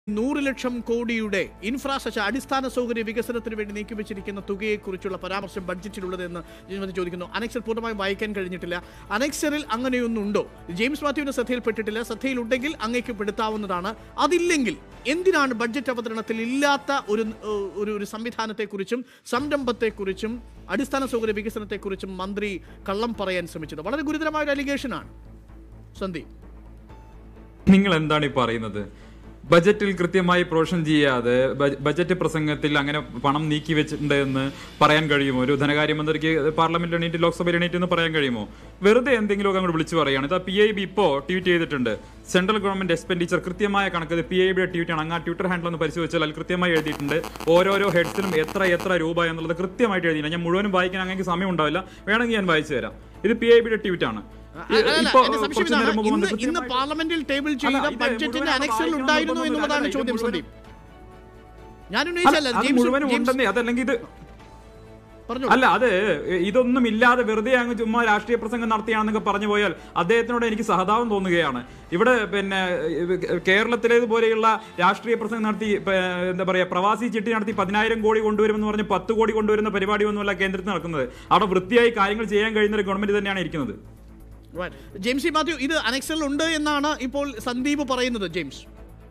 നൂറ് ലക്ഷം കോടിയുടെ ഇൻഫ്രാസ്ട്രക്ചർ അടിസ്ഥാന സൗകര്യ വികസനത്തിന് വേണ്ടി നീക്കിവെച്ചിരിക്കുന്ന തുകയെക്കുറിച്ചുള്ള പരാമർശം ബഡ്ജറ്റിലുള്ളതെന്ന് ജനമതി ചോദിക്കുന്നു അനക്സർ പൂർണ്ണമായും വായിക്കാൻ കഴിഞ്ഞിട്ടില്ല അനക്സറിൽ അങ്ങനെയൊന്നുണ്ടോ ജെയിംസ് മാത്യുവിന്റെ ശ്രദ്ധയിൽപ്പെട്ടിട്ടില്ല ശ്രദ്ധയിലുണ്ടെങ്കിൽ അങ്ങേക്ക് പെടുത്താവുന്നതാണ് അതില്ലെങ്കിൽ എന്തിനാണ് ബഡ്ജറ്റ് അവതരണത്തിൽ ഇല്ലാത്ത ഒരു ഏഹ്, ഒരു ഒരു സംവിധാനത്തെക്കുറിച്ചും സംരംഭത്തെക്കുറിച്ചും അടിസ്ഥാന സൗകര്യ വികസനത്തെക്കുറിച്ചും മന്ത്രി കള്ളം പറയാൻ ശ്രമിച്ചത് വളരെ ഗുരുതരമായ ഒരു അലിഗേഷനാണ് സന്ദീപ് നിങ്ങൾ എന്താണ് ഈ പറയുന്നത് ബജറ്റിൽ കൃത്യമായി പ്രൊവിഷൻ ചെയ്യാതെ ബ- ബജറ്റ് പ്രസംഗത്തിൽ അങ്ങനെ പണം നീക്കി വെച്ചിട്ടുണ്ട് എന്ന് പറയാൻ കഴിയുമോ ഒരു ധനകാര്യമന്ത്രിക്ക് പാർലമെന്റിൽ എണീറ്റ് ലോക്സഭയിൽ എണീറ്റ് എന്ന് പറയാൻ കഴിയുമോ വെറുതെ എന്തെങ്കിലുമൊക്കെ അങ്ങോട്ട് വിളിച്ചു പറയുകയാണ് ഇതാ പി ഐ ബി ഇപ്പോൾ ട്വീറ്റ് ചെയ്തിട്ടുണ്ട് സെൻട്രൽ ഗവൺമെന്റ് എക്സ്പെൻഡിച്ചർ കൃത്യമായ കണക്ക് പി ഐ ബിയുടെ ട്വീറ്റ് ആണ് അങ്ങ് ആ ട്വിറ്റർ ഹാൻഡിൽ ഒന്ന് പരിശോധിച്ചാൽ അതിൽ കൃത്യമായി എഴുതിയിട്ടുണ്ട് ഓരോരോ ഹെഡ്സിലും എത്ര എത്ര രൂപ എന്നുള്ളത് കൃത്യമായിട്ട് എഴുതിയിട്ടുണ്ട് ഞാൻ മുഴുവനും വായിക്കാൻ അങ്ങനെ സമയം ഉണ്ടാവില്ല വേണമെങ്കിൽ ഞാൻ വായിച്ചു തരാം ഇത് പി ഐ ബിയുടെ ട്വീറ്റ് ആണ് അല്ല, അല്ല, ഇപ്പോ എന്റെ സംശയം കുറച്ച് ഇതാണ്. നേരം മുമ്പ് ഇന്ന് വന്ന് ഇന്ന് കൃത്യമായി- പാർലമെന്റിൽ ടേബിൾ ചെയ്ത അല്ല, ഇത് ബഡ്ജറ്റിന്റെ മുഴുവൻ അനക്സറിൽ വായിക്കണം ഉണ്ടായിരുന്നു എന്നൊന്നും എന്നുള്ളതാണ് അല്ല, ഇത് ചോദ്യം മുഴുവൻ- സന്ദീപ് ഞാൻ ഉന്നയിച്ചല്ല അത് ജെയിംസ് മുഴുവനും ജെയിംസ് ഉണ്ടെന്നേ അതല്ലെങ്കിൽ ഇത് പറഞ്ഞു അല്ല അത് ഇതൊന്നും ഇല്ലാതെ വെറുതെ അങ്ങ് ചുമ്മാ രാഷ്ട്രീയ പ്രസംഗം നടത്തിയാണെന്നൊക്കെ പറഞ്ഞു പോയാൽ അദ്ദേഹത്തിനോട് എനിക്ക് സഹതാപം തോന്നുകയാണ് ഇവിടെ പിന്നെ ഏഹ്, കേരളത്തിലേതുപോലെയുള്ള രാഷ്ട്രീയ പ്രസംഗം നടത്തി ഇപ്പൊ, ഏഹ്, എന്താ പറയാ പ്രവാസി ചിട്ടി നടത്തി പതിനായിരം കോടി കൊണ്ടുവരുമെന്ന് പറഞ്ഞ് പത്ത് കോടി കൊണ്ടുവരുന്ന പരിപാടിയൊന്നുമല്ല കേന്ദ്രത്തിൽ നടക്കുന്നത് അവിടെ വൃത്തിയായി കാര്യങ്ങൾ ചെയ്യാൻ കഴിയുന്ന ഒരു ഗവൺമെന്റ് തന്നെയാണ് ഇരിക്കുന്നത് Right. ജെയിംസ് സി മാത്യു ഇത് അനക്സറിൽ ഉണ്ട് എന്നാണ് ഇപ്പോൾ സന്ദീപ് പറയുന്നത് ജെയിംസ്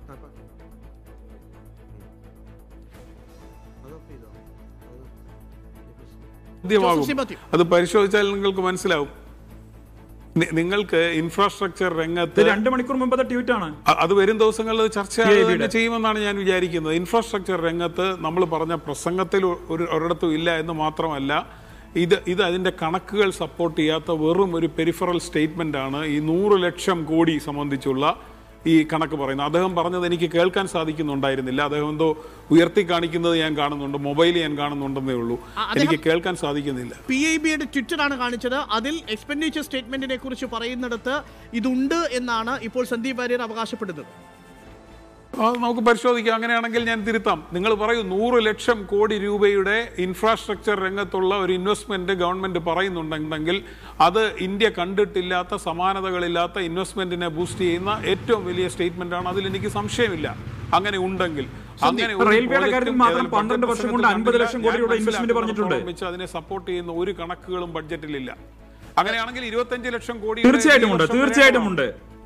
സാധ്യമാകും ജോസഫ് സി മാത്യു. അത് പരിശോധിച്ചാൽ നിങ്ങൾക്ക് മനസ്സിലാവും നി- നിങ്ങൾക്ക് ഇൻഫ്രാസ്ട്രക്ചർ ഇത് രംഗത്ത് രണ്ട് മണിക്കൂർ മുമ്പത്തെ ട്വീറ്റ് ആണ് അ- അത് വരും ദിവസങ്ങളിൽ ചർച്ച PIB യുടെ. തന്നെ ചെയ്യുമെന്നാണ് ഞാൻ വിചാരിക്കുന്നത് ഇൻഫ്രാസ്ട്രക്ചർ രംഗത്ത് നമ്മൾ പറഞ്ഞ പ്രസംഗത്തിൽ ഒരു ഒരിടത്തും ഇല്ല എന്ന് മാത്രമല്ല ഇത് ഇത് അതിന്റെ കണക്കുകൾ സപ്പോർട്ട് ചെയ്യാത്ത വെറും ഒരു പെരിഫറൽ സ്റ്റേറ്റ്മെന്റ് ആണ് ഈ നൂറ് ലക്ഷം കോടി സംബന്ധിച്ചുള്ള ഈ കണക്ക് പറയുന്നത് അദ്ദേഹം പറഞ്ഞത് എനിക്ക് കേൾക്കാൻ സാധിക്കുന്നുണ്ടായിരുന്നില്ല അദ്ദേഹം എന്തോ ഉയർത്തി കാണിക്കുന്നത് ഞാൻ കാണുന്നുണ്ട് മൊബൈൽ ഞാൻ കാണുന്നുണ്ടെന്നേ ഉള്ളൂ അദ്ദേഹം- എനിക്ക് കേൾക്കാൻ സാധിക്കുന്നില്ല പി ഐ ബിയുടെ ട്വിറ്ററാണ് കാണിച്ചത് അതിൽ എക്സ്പെൻഡിച്ചർ സ്റ്റേറ്റ്മെന്റിനെ കുറിച്ച് പറയുന്നിടത്ത് ഇതുണ്ട് എന്നാണ് ഇപ്പോൾ സന്ദീപ് വാര്യർ അവകാശപ്പെടുന്നത് അത് നമുക്ക് പരിശോധിക്കാം അങ്ങനെയാണെങ്കിൽ ഞാൻ തിരുത്താം നിങ്ങൾ പറയൂ നൂറ് ലക്ഷം കോടി രൂപയുടെ ഇൻഫ്രാസ്ട്രക്ചർ രംഗത്തുള്ള ഒരു ഇൻവെസ്റ്റ്മെന്റ് ഗവൺമെന്റ് പറയുന്നുണ്ടെങ്കിൽ അത് ഇന്ത്യ കണ്ടിട്ടില്ലാത്ത സമാനതകളില്ലാത്ത ഇൻവെസ്റ്റ്മെന്റിനെ ബൂസ്റ്റ് ചെയ്യുന്ന ഏറ്റവും വലിയ സ്റ്റേറ്റ്മെന്റ് ആണ് അതിൽ എനിക്ക് സംശയമില്ല അങ്ങനെ ഉണ്ടെങ്കിൽ അങ്ങനെ ഒരു റെയിൽവേയുടെ project കാര്യത്തിൽ ഉം മാത്രം ഏതായാലും 12 budget വർഷം കൊണ്ട് പ്രസംഗത്തിൽ 50 ലക്ഷം കണ്ടില്ല. കോടിയുടെ ഞാൻ investment പറഞ്ഞിട്ടുണ്ട്. വെച്ച് അതിനെ സപ്പോർട്ട് ചെയ്യുന്ന ഒരു കണക്കുകളും ബഡ്ജറ്റിലില്ല അങ്ങനെയാണെങ്കിൽ ഇരുപത്തഞ്ച് ലക്ഷം കോടി തീർച്ചയായിട്ടും ഉണ്ട് തീർച്ചയായിട്ടും ഉണ്ട്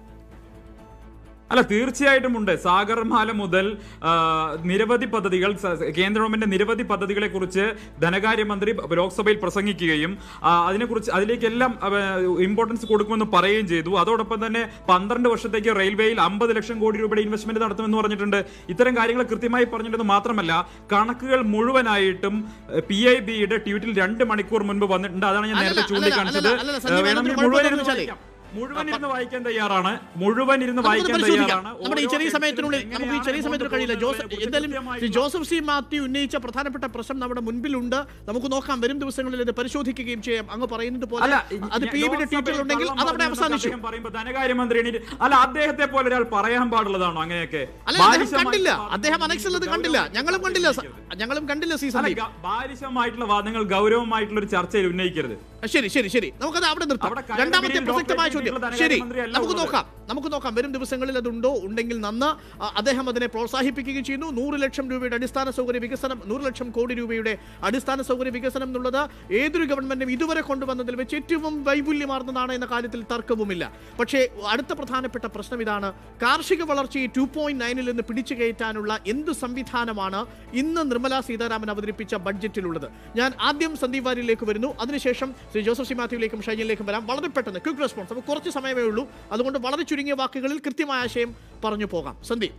അല്ല തീർച്ചയായിട്ടും ഉണ്ട് സാഗർമാല മുതൽ ആ, നിരവധി പദ്ധതികൾ സ- കേന്ദ്ര ഗവൺമെന്റ് നിരവധി പദ്ധതികളെ കുറിച്ച് ധനകാര്യമന്ത്രി ലോക്സഭയിൽ പ്രസംഗിക്കുകയും ആ, അതിനെക്കുറിച്ച് അതിലേക്കെല്ലാം ഇമ്പോർട്ടൻസ് കൊടുക്കുമെന്ന് പറയുകയും ചെയ്തു അതോടൊപ്പം തന്നെ പന്ത്രണ്ട് വർഷത്തേക്ക് റെയിൽവേയിൽ അമ്പത് ലക്ഷം കോടി രൂപയുടെ ഇൻവെസ്റ്റ്മെന്റ് നടത്തുമെന്ന് പറഞ്ഞിട്ടുണ്ട് ഇത്തരം കാര്യങ്ങൾ കൃത്യമായി പറഞ്ഞിട്ടുണ്ടെന്ന് മാത്രമല്ല കണക്കുകൾ മുഴുവനായിട്ടും പി ഐ ബിയുടെ ട്വീറ്റിൽ രണ്ട് മണിക്കൂർ മുൻപ് വന്നിട്ടുണ്ട് അതാണ് ഞാൻ അല്ലല്ല, നേരത്തെ ചൂണ്ടിക്കാണിച്ചത് അല്ലല്ല, അല്ലല്ല, സഞ്ജയ്, വേണമെങ്കിൽ അതിനകത്ത് മുഴുവൻ കുഴപ്പമില്ലെന്ന് ഇരുന്ന് വായിക്കാം. മുഴുവൻ ഇരുന്ന് വായിക്കാൻ തയ്യാറാണ് മുഴുവൻ ഇരുന്ന് നമുക്കത് വായിക്കാൻ പരിശോധിക്കാം തയ്യാറാണ് നമ്മുടെ ഈ ഓരോ ചെറിയ ഹെഡ്സിലും സമയത്തിനുള്ളിൽ നമുക്ക് ഈ ചെറിയ എങ്ങനെയാണ് സമയത്തിന് കഴിയില്ല ജോസഫ് കൊണ്ടുപോകുന്നതിനെ എന്തായാലും കുറിച്ച് ശ്രീ ജോസഫ് സി മാത്യു ഉന്നയിച്ച പ്രധാനപ്പെട്ട പ്രശ്നം നമ്മുടെ മുൻപിലുണ്ട് നമുക്ക് നോക്കാം വരും ദിവസങ്ങളിൽ ഇത് പരിശോധിക്കുകയും ചെയ്യാം അങ്ങ് പറയുന്നത് പോലെ അല്ല അത് പി ബിയുടെ ട്വീറ്റിൽ ഉണ്ടെങ്കിൽ അത് അവിടെ അവസാനിച്ചു അദ്ദേഹം പറയുമ്പോ ധനകാര്യമന്ത്രി എണീറ്റ് അല്ല അദ്ദേഹത്തെ പോലെ ഒരാൾ പറയാൻ പാടുള്ളതാണോ അങ്ങനെയൊക്കെ അല്ല അദ്ദേഹം ബാലിശമായി കണ്ടില്ല വാദങ്ങൾ അദ്ദേഹം അനക്സിൽ അത് കണ്ടില്ല ഞങ്ങളും കണ്ടില്ല സ- ഞങ്ങളും കണ്ടില്ല സീസൺ അല്ല ഗ- ബാലിശമായിട്ടുള്ള വാദങ്ങൾ ഗൗരവമായിട്ടുള്ള ഒരു ചർച്ചയിൽ ഉന്നയിക്കരുത് ശരി ശരി ശരി നമുക്കത് അവിടെ നിർത്താം അവിടെ കരട് രണ്ടാമത്തെ ബില്ലിൽ പ്രസക്തമായ ഡോക്ടറേറ്റ് ചോദ്യം കിട്ടിയിട്ടുള്ള ശരി ധനകാര്യമന്ത്രിയല്ല നമുക്ക് ഉള്ളത്. നോക്കാം നമുക്ക് നോക്കാം വരും ദിവസങ്ങളിൽ അതുണ്ടോ ഉണ്ടെങ്കിൽ നന്ന് ആ, അദ്ദേഹം അതിനെ പ്രോത്സാഹിപ്പിക്കുകയും ചെയ്യുന്നു നൂറ് ലക്ഷം രൂപയുടെ അടിസ്ഥാന സൗകര്യ വികസനം നൂറ് ലക്ഷം കോടി രൂപയുടെ അടിസ്ഥാന സൗകര്യ വികസനം എന്നുള്ളത് ഏതൊരു ഗവൺമെന്റും ഇതുവരെ കൊണ്ടുവന്നതിൽ വെച്ച് ഏറ്റവും വൈപുല്യമാർന്നതാണ് എന്ന കാര്യത്തിൽ തർക്കവുമില്ല പക്ഷേ അടുത്ത പ്രധാനപ്പെട്ട പ്രശ്നം ഇതാണ് കാർഷിക വളർച്ചയെ ടു പോയിന്റ് നയനിൽ നിന്ന് പിടിച്ചു കയറ്റാനുള്ള എന്ത് സംവിധാനമാണ് ഇന്ന് നിർമ്മലാ സീതാരാമൻ അവതരിപ്പിച്ച ബഡ്ജറ്റിലുള്ളത് ഞാൻ ആദ്യം സന്ദീപ് വാര്യയിലേക്ക് വരുന്നു അതിനുശേഷം ശ്രീ ജോസഫ് സി മാത്യുവിലേക്കും ഷൈനിലേക്കും വരാം വളരെ പെട്ടെന്ന് ക്വിക്ക് റെസ്പോൺസ് നമുക്ക് കുറച്ച് സമയമേ ഉള്ളൂ അതുകൊണ്ട് വളരെ ചുരുങ്ങിയ വാക്കുകളിൽ കൃത്യമായ ആശയം പറഞ്ഞു പോകാം സന്ദീപ്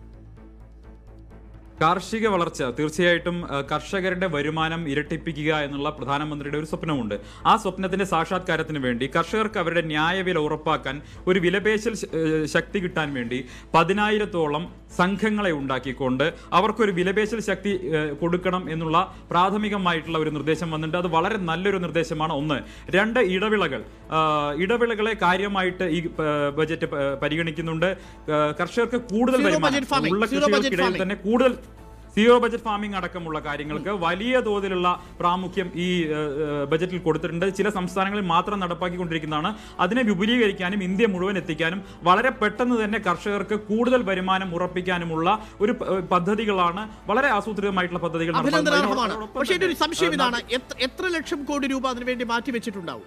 കാർഷിക വളർച്ച തീർച്ചയായിട്ടും ആ, കർഷകരുടെ വരുമാനം ഇരട്ടിപ്പിക്കുക എന്നുള്ള പ്രധാനമന്ത്രിയുടെ ഒരു സ്വപ്നമുണ്ട് ആ സ്വപ്നത്തിന്റെ സാക്ഷാത്കാരത്തിന് വേണ്ടി കർഷകർക്ക് അവരുടെ ന്യായവില ഉറപ്പാക്കാൻ ഒരു വിലപേശൽ ശ- ഏ, ശക്തി കിട്ടാൻ വേണ്ടി പതിനായിരത്തോളം സംഘങ്ങളെ ഉണ്ടാക്കിക്കൊണ്ട് അവർക്കൊരു വിലപേശൽ ശക്തി ഏ, കൊടുക്കണം എന്നുള്ള പ്രാഥമികമായിട്ടുള്ള ഒരു നിർദ്ദേശം വന്നിട്ടുണ്ട് അത് വളരെ നല്ലൊരു നിർദ്ദേശമാണ് ഒന്ന് രണ്ട് ഇടവിളകൾ ആ, ഇടവിളകളെ കാര്യമായിട്ട് ഈ ആ, ബജറ്റ് പ- പരിഗണിക്കുന്നുണ്ട് ആ, കർഷകർക്ക് കൂടുതൽ Zero വരുമാനം budget farming. ഉള്ള Zero budget കൃഷികൾക്കിടയിൽ farming. തന്നെ കൂടുതൽ സീറോ ബജറ്റ് ഫാമിംഗ് അടക്കമുള്ള കാര്യങ്ങൾക്ക് വലിയ തോതിലുള്ള പ്രാമുഖ്യം ഈ ഏഹ്, ഏഹ്, ബജറ്റിൽ കൊടുത്തിട്ടുണ്ട് ചില സംസ്ഥാനങ്ങളിൽ മാത്രം നടപ്പാക്കിക്കൊണ്ടിരിക്കുന്നതാണ് അതിനെ വിപുലീകരിക്കാനും ഇന്ത്യ മുഴുവൻ എത്തിക്കാനും വളരെ പെട്ടെന്ന് തന്നെ കർഷകർക്ക് കൂടുതൽ വരുമാനം ഉറപ്പിക്കാനുമുള്ള ഒരു പ- ഏഹ്, പദ്ധതികളാണ് വളരെ ആസൂത്രിതമായിട്ടുള്ള പദ്ധതികൾ നടപ്പാക്കുന്നത്. അഭിനന്ദനാർഹമാണ് അതോടൊപ്പം പക്ഷേ എൻ്റെ ഒരു തന്നെ, സംശയം ഏഹ്, ഇതാണ് എത്ര- എത്ര ലക്ഷം കോടി രൂപ അതിനുവേണ്ടി മാറ്റി വെച്ചിട്ടുണ്ടാവും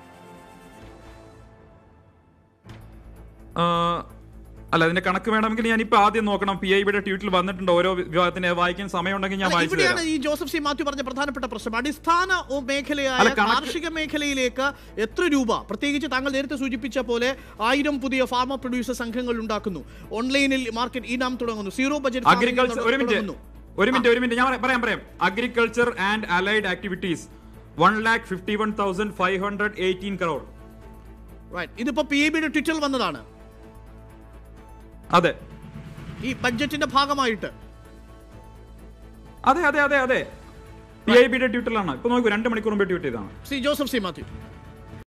ആ, അല്ല അതിന്റെ കണക്ക് വേണമെങ്കിൽ ഞാൻ ഇപ്പൊ ആദ്യം നോക്കണം പി ഐ ബിയുടെ ട്വീറ്റിൽ വന്നിട്ടുണ്ട് ഓരോ വിഭാഗത്തിന് വായിക്കാൻ സമയമുണ്ടെങ്കിൽ ഞാൻ അല്ല, വായിച്ചു ഇവിടെയാണ് തരാം ഈ ജോസഫ് സി മാത്യു പറഞ്ഞ പ്രധാനപ്പെട്ട പ്രശ്നം അടിസ്ഥാന ഓ മേഖലയായ അല്ല, കണക്ക്- കാർഷിക മേഖലയിലേക്ക് എത്ര രൂപ പ്രത്യേകിച്ച് താങ്കൾ നേരത്തെ സൂചിപ്പിച്ച പോലെ ആയിരം പുതിയ ഫാർമർ പ്രൊഡ്യൂസർ സംഘങ്ങൾ ഉണ്ടാക്കുന്നു ഓൺലൈനിൽ മാർക്കറ്റ് ഇനാം തുടങ്ങുന്നു സീറോ ബജറ്റ് farming അഗ്രികൾച്ചർ ഒരു മിനിറ്റ് തുടങ്ങുന്നു ഒരു മിനിറ്റ് ഒരു മിനിറ്റ് ഞാൻ പറയാം, പറയാം പറയാം agriculture and allied activities one lakh fifty one thousand five hundred eighteen crore right ഇതിപ്പോ പി എ ബിയുടെ ട്വിറ്ററിൽ വന്നതാണ് അതെ ഈ ബഡ്ജറ്റിന്റെ ഭാഗമായിട്ട് അതെ അതെ അതെ അതെ പി ഐ ബിയുടെ ട്വിറ്ററിലാണ് ഇപ്പൊ നോക്കൂ രണ്ട് മണിക്കൂർ മുമ്പ് ട്വീറ്റ് ചെയ്താണ് ശ്രീ ജോസഫ് സി മാത്യു